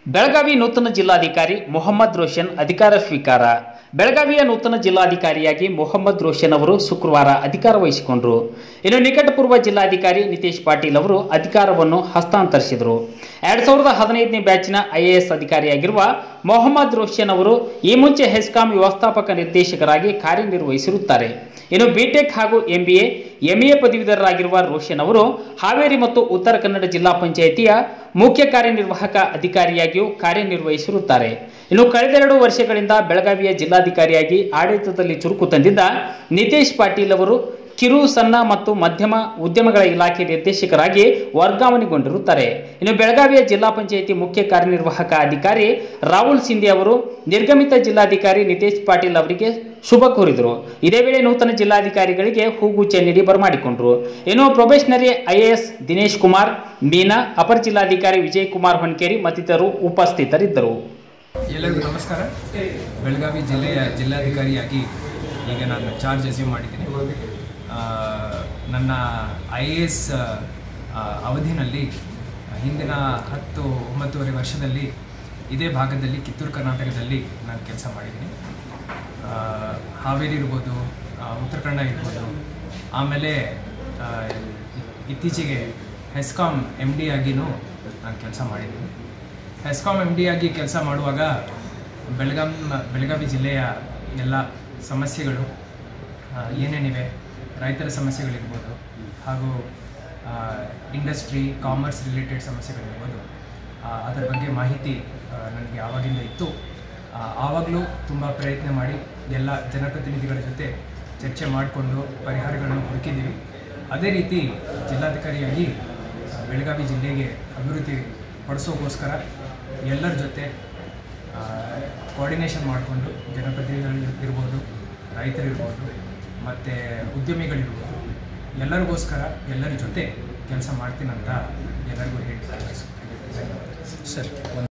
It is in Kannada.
ಬೆಳಗಾವಿ ನೂತನ ಜಿಲ್ಲಾಧಿಕಾರಿ ಮೊಹಮ್ಮದ್ ರೋಷನ್ ಅಧಿಕಾರ ಸ್ವೀಕಾರ ಬೆಳಗಾವಿಯ ನೂತನ ಜಿಲ್ಲಾಧಿಕಾರಿಯಾಗಿ ಮೊಹಮ್ಮದ್ ರೋಷನ್ ಅವರು ಶುಕ್ರವಾರ ಅಧಿಕಾರ ವಹಿಸಿಕೊಂಡರು ಇನ್ನು ನಿಕಟಪೂರ್ವ ಜಿಲ್ಲಾಧಿಕಾರಿ ನಿತೇಶ್ ಪಾಟೀಲ್ ಅವರು ಅಧಿಕಾರವನ್ನು ಹಸ್ತಾಂತರಿಸಿದರು ಎರಡ್ ಸಾವಿರದ ಹದಿನೈದನೇ ಬ್ಯಾಚ್ನ ಐಎಎಸ್ ಅಧಿಕಾರಿಯಾಗಿರುವ ಮೊಹಮ್ಮದ್ ರೋಷನ್ ಅವರು ಈ ಮುಂಚೆ ಹೆಸ್ಕಾಂ ವ್ಯವಸ್ಥಾಪಕ ನಿರ್ದೇಶಕರಾಗಿ ಕಾರ್ಯನಿರ್ವಹಿಸಿರುತ್ತಾರೆ ಇನ್ನು ಬಿಟೆಕ್ ಹಾಗೂ ಎಂಬಿಎ ಎಂಎ ಪದವೀಧರರಾಗಿರುವ ರೋಷನ್ ಅವರು ಹಾವೇರಿ ಮತ್ತು ಉತ್ತರ ಕನ್ನಡ ಜಿಲ್ಲಾ ಪಂಚಾಯಿತಿಯ ಮುಖ್ಯ ಕಾರ್ಯನಿರ್ವಾಹಕ ಅಧಿಕಾರಿಯಾಗಿಯೂ ಕಾರ್ಯನಿರ್ವಹಿಸಿರುತ್ತಾರೆ ಇನ್ನು ಕಳೆದೆರಡು ವರ್ಷಗಳಿಂದ ಬೆಳಗಾವಿಯ ಜಿಲ್ಲಾಧಿಕಾರಿಯಾಗಿ ಆಡಳಿತದಲ್ಲಿ ಚುರುಕು ತಂದಿದ್ದ ನಿತೇಶ್ ಪಾಟೀಲ್ ಅವರು ಕಿರು ಸಣ್ಣ ಮತ್ತು ಮಧ್ಯಮ ಉದ್ಯಮಗಳ ಇಲಾಖೆ ನಿರ್ದೇಶಕರಾಗಿ ವರ್ಗಾವಣೆಗೊಂಡಿರುತ್ತಾರೆ ಇನ್ನು ಬೆಳಗಾವಿಯ ಜಿಲ್ಲಾ ಪಂಚಾಯಿತಿ ಮುಖ್ಯ ಕಾರ್ಯನಿರ್ವಾಹಕ ಅಧಿಕಾರಿ ರಾಹುಲ್ ಸಿಂಧೆ ಅವರು ನಿರ್ಗಮಿತ ಜಿಲ್ಲಾಧಿಕಾರಿ ನಿತೇಶ್ ಪಾಟೀಲ್ ಅವರಿಗೆ ಶುಭ ಕೋರಿದರು ಇದೇ ವೇಳೆ ನೂತನ ಜಿಲ್ಲಾಧಿಕಾರಿಗಳಿಗೆ ಹೂಗುಚ್ಚ ನೀಡಿ ಬರಮಾಡಿಕೊಂಡರು ಇನ್ನು ಪ್ರೊಬೇಷನರಿ ಐಎಎಸ್ ದಿನೇಶ್ ಕುಮಾರ್ ಮೀನಾ ಅಪರ ಜಿಲ್ಲಾಧಿಕಾರಿ ವಿಜಯ್ ಕುಮಾರ್ ಹೊನ್ಕೇರಿ ಮತ್ತಿತರರು ಉಪಸ್ಥಿತರಿದ್ದರು ಎಲ್ಲರಿಗೂ ನಮಸ್ಕಾರ ಬೆಳಗಾವಿ ಜಿಲ್ಲೆಯ ಜಿಲ್ಲಾಧಿಕಾರಿಯಾಗಿ ಈಗ ನಾನು ಚಾರ್ಜ್ ಅಸ್ಯೂಮ್ ಮಾಡಿದ್ದೀನಿ ಆ, ನನ್ನ ಐ ಎ ಎಸ್ ಅವಧಿನಲ್ಲಿ ಹಿಂದಿನ ಹತ್ತು ಒಂಬತ್ತುವರೆ ವರ್ಷದಲ್ಲಿ ಇದೇ ಭಾಗದಲ್ಲಿ ಕಿತ್ತೂರು ಕರ್ನಾಟಕದಲ್ಲಿ ನಾನು ಕೆಲಸ ಮಾಡಿದ್ದೀನಿ ಆ, ಹಾವೇರಿ ಇರ್ಬೋದು ಆ, ಉತ್ತರ ಕನ್ನಡ ಇರ್ಬೋದು ಆಮೇಲೆ ಆ, ಇತ್ತೀಚೆಗೆ ಹೆಸ್ಕಾಂ ಎಮ್ ಡಿ ಆಗಿನೂ ನಾನು ಕೆಲಸ ಮಾಡಿದ್ದೀನಿ ಹೆಸ್ಕಾಂ ಎಮ್ ಡಿ ಆಗಿ ಕೆಲಸ ಮಾಡುವಾಗ ಬೆಳಗಾಂ ಬೆಳಗಾವಿ ಜಿಲ್ಲೆಯ ಎಲ್ಲ ಸಮಸ್ಯೆಗಳು ಆ, ಏನೇನಿವೆ ರೈತರ ಸಮಸ್ಯೆಗಳಿರ್ಬೋದು ಹಾಗೂ ಇಂಡಸ್ಟ್ರಿ ಕಾಮರ್ಸ್ ರಿಲೇಟೆಡ್ ಸಮಸ್ಯೆಗಳಿರ್ಬೋದು ಆ, ಅದರ ಬಗ್ಗೆ ಮಾಹಿತಿ ಆ, ನನಗೆ ಆವಾಗಿಂದ ಇತ್ತು ಆ, ಆವಾಗಲೂ ತುಂಬ ಪ್ರಯತ್ನ ಮಾಡಿ ಎಲ್ಲ ಜನಪ್ರತಿನಿಧಿಗಳ ಜೊತೆ ಚರ್ಚೆ ಮಾಡಿಕೊಂಡು ಪರಿಹಾರಗಳನ್ನು ಹುಡುಕಿದ್ದೀವಿ ಅದೇ ರೀತಿ ಜಿಲ್ಲಾಧಿಕಾರಿಯಾಗಿ ಆ, ಬೆಳಗಾವಿ ಜಿಲ್ಲೆಗೆ ಅಭಿವೃದ್ಧಿ ಪಡಿಸೋಕ್ಕೋಸ್ಕರ ಎಲ್ಲರ ಜೊತೆ ಕೋಆರ್ಡಿನೇಷನ್ ಮಾಡಿಕೊಂಡು ಜನಪ್ರತಿನಿಧಿಗಳು ಇರ್ಬೋದು ರೈತರಿರ್ಬೋದು ಮತ್ತು ಉದ್ಯಮಿಗಳಿರ್ಬೋದು ಎಲ್ಲರಿಗೋಸ್ಕರ ಎಲ್ಲರ ಜೊತೆ ಕೆಲಸ ಮಾಡ್ತೀನಂತ ಎಲ್ಲರಿಗೂ ಹೇಳಿ ಧನ್ಯವಾದ ಸರ್